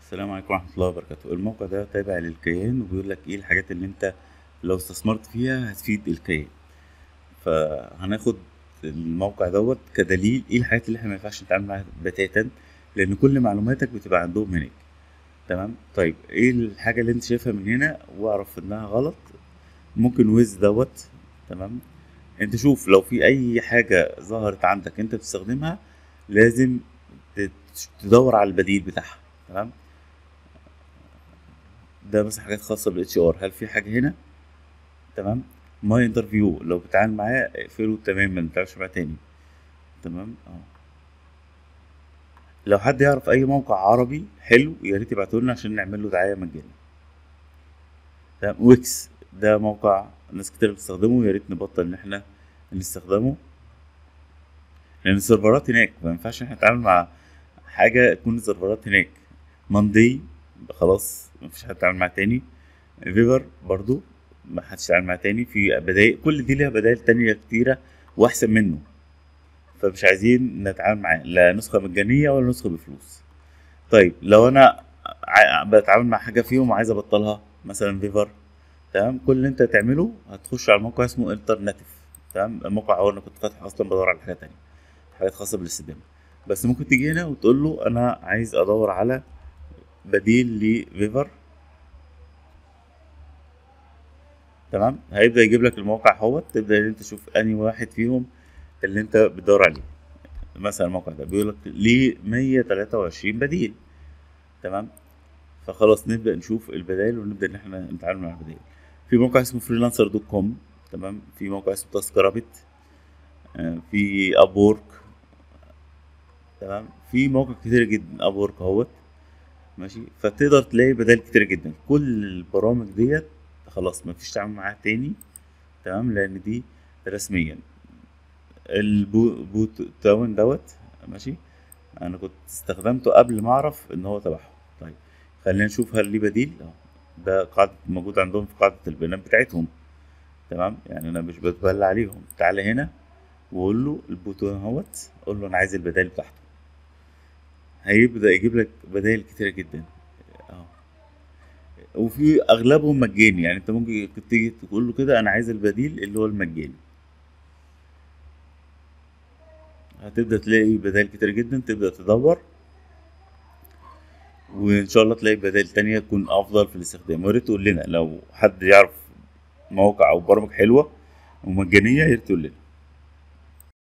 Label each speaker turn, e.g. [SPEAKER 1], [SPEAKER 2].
[SPEAKER 1] السلام عليكم ورحمة الله وبركاته الموقع ده تابع للكيان وبيقول لك ايه الحاجات اللي انت لو استثمرت فيها هتفيد الكيان فهناخد الموقع دوت كدليل ايه الحاجات اللي احنا ما ينفعش نتعامل معاها بتاتا لان كل معلوماتك بتبقى عندهم هناك تمام طيب ايه الحاجة اللي انت شايفها من هنا واعرف انها غلط ممكن ويز دوت تمام انت شوف لو في اي حاجة ظهرت عندك انت بتستخدمها لازم تت- تدور على البديل بتاعها تمام ده مثلا حاجات خاصة بالاتش ار هل في حاجة هنا تمام ماي انترفيو لو بتتعامل معاه اقفله تماما متعاملش معاه تاني تمام اه لو حد يعرف اي موقع عربي حلو يا ريت يبعته لنا عشان نعمل له دعاية مجانية تمام ويكس ده موقع ناس كتير بتستخدمه يا ريت نبطل ان احنا نستخدمه لان السيرفرات هناك ما ينفعش احنا نتعامل مع حاجة تكون السيرفرات هناك ماندي خلاص مفيش حد يتعامل معاه تاني فيفر برضو ما حدش يتعامل معاه تاني في بدايل كل دي ليها بدائل تانية كتيرة واحسن منه فمش عايزين نتعامل معاه لا نسخة مجانية ولا نسخة بفلوس طيب لو انا ع- بتعامل مع حاجة فيهم وعايز ابطلها مثلا فيفر تمام كل اللي انت تعمله هتخش على موقع اسمه انترناتيف تمام الموقع هو انا كنت فاتح اصلا بدور على حاجة تانية حاجات خاصة بالاستخدام بس ممكن تيجي هنا وتقول له انا عايز ادور على بديل لفيفر تمام هيبدأ يجيب لك الموقع اهوت تبدأ ان انت تشوف انهي واحد فيهم اللي انت بتدور عليه مثلا الموقع ده بيقول لك ليه 123 بديل تمام فخلاص نبدأ نشوف البدائل ونبدأ ان احنا نتعامل مع البدائل في موقع اسمه فريلانسر دوت كوم تمام في موقع اسمه تاسك رابت في ابورك تمام في مواقع كتير جدا ابورك اهوت ماشي فتقدر تلاقي بدائل كتير جدا كل البرامج ديت خلاص مفيش تعامل معاها تاني تمام لان دي رسميا البوت تاون دوت ماشي انا كنت استخدمته قبل ما اعرف ان هو تبعهم طيب خلينا نشوف هل ليه بديل اه ده قاعدة موجود عندهم في قاعدة البيانات بتاعتهم تمام يعني انا مش بتبلى عليهم تعالى هنا وقول له البوتون اهوت قول له انا عايز البدائل بتاعته هيبدأ يجيب لك بدائل كتيرة جدا اه وفي اغلبهم مجاني يعني انت ممكن تيجي تقول له كده انا عايز البديل اللي هو المجاني هتبدأ تلاقي بدائل كتير جدا تبدأ تدور وان شاء الله تلاقي بدائل تانية تكون افضل في الاستخدام ويا ريت تقول لنا لو حد يعرف مواقع او برامج حلوة ومجانية يا ريت تقول لنا